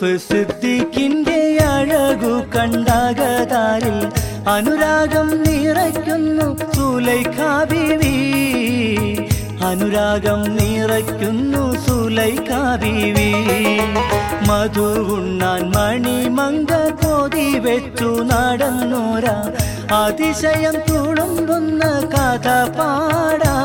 യൂസുഫ് സിദ്ദീഖിന്റെ അഴകു കണ്ടാകതാരിൽ അനുരാഗം നിറയ്ക്കുന്നു സുലൈഖ ബീവി അനുരാഗം നിറയ്ക്കുന്നു സുലൈഖ ബീവി മധു ഉണ്ണാൻ മണിമങ്ക കോതി വെച്ചു നടന്നോര അതിശയം തുളുമ്പുന്ന കഥ പാടാ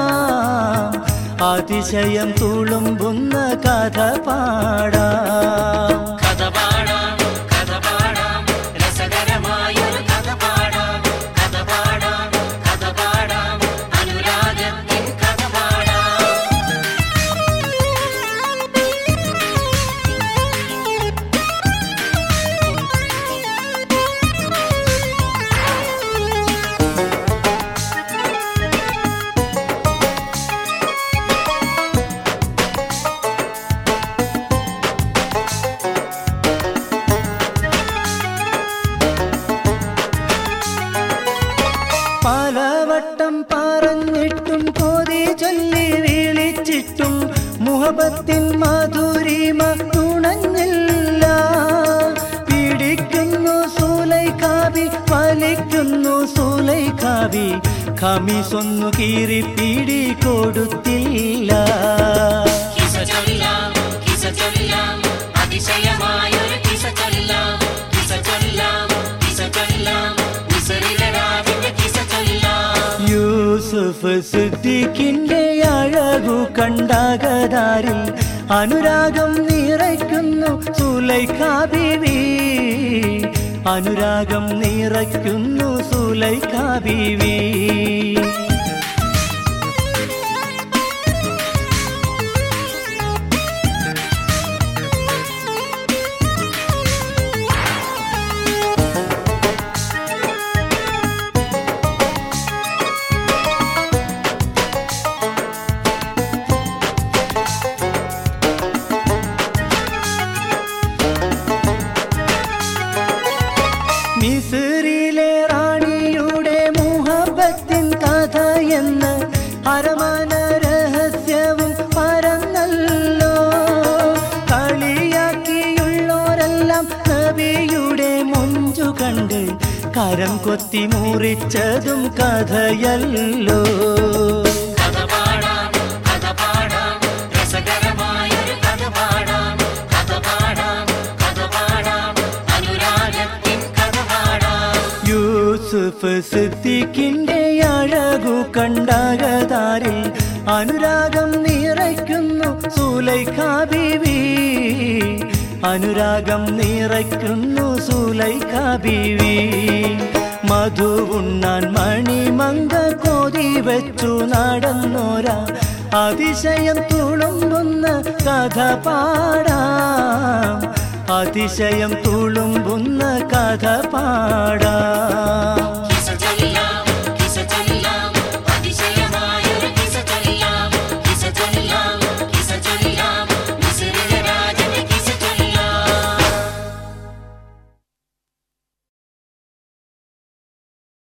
അതിശയം തുളുമ്പുന്ന കഥ പാടാ കഥ പാടാം കഥ പാടാം രസകരമായൊരു കഥ പാടാം കഥ പാടാം കഥ പാടാം അനുരാഗത്തിൻ കഥ പാടാം പലവട്ടം പറഞ്ഞിട്ടും കൊതി ചൊല്ലി വിളിച്ചിട്ടും മുഹബത്തിൻ മധുരിമ തുണഞ്ഞില്ല പിടിക്കുന്നു സൂലൈഖാബി വലിക്കുന്നു സൂലൈഖാബി ഖമീസൊന്നു കീറി പിടി കൊടുത്തില്ല കിസ ചൊല്ലാം കിസ ചൊല്ലാം അതിശയമായൊരു കിസ ചൊല്ലാം കിസ ചൊല്ലാം കിസ ചൊല്ലാം മിസറിലെ രാവിന്റെ കിസ ചൊല്ലാം യൂസുഫ് സിദ്ദീഖിന്റെ അഴകു കണ്ടാകതാരിൽ അനുരാഗം നിറയ്ക്കുന്നു സുലൈഖ ബീവി അനുരാഗം നിറയ്ക്കുന്നു സുലൈഖ ബീവി മിസ്രിലെ റാണിയുടെ മുഹബത്തിൻ കഥ എന്ന് അരമന രഹസ്യവും പരന്നല്ലോ കളിയാക്കിയുള്ളോരെല്ലാം നബിയുടെ മുഞ്ചു കണ്ട് കരം കൊത്തി മുറിച്ചതും കഥയല്ലോ കഥ പാടാം കഥ പാടാം രസകരമായൊരു കഥ പാടാം കഥ പാടാം കഥ പാടാം അനുരാഗത്തിൻ കഥ പാടാം യൂസുഫ് സിദ്ദീഖിന്റെ അഴകു കണ്ടാകതാരിൽ അനുരാഗം നിറയ്ക്കുന്നു സുലൈഖ ബീവി അനുരാഗം നിറയ്ക്കുന്നു സുലൈഖ ബീവി മധു ഉണ്ണാൻ മണിമങ്ക കോതി വെച്ചു നടന്നോര അതിശയം തുളുമ്പുന്ന കഥ പാടാം അതിശയം തുളുമ്പുന്ന കഥ പാടാം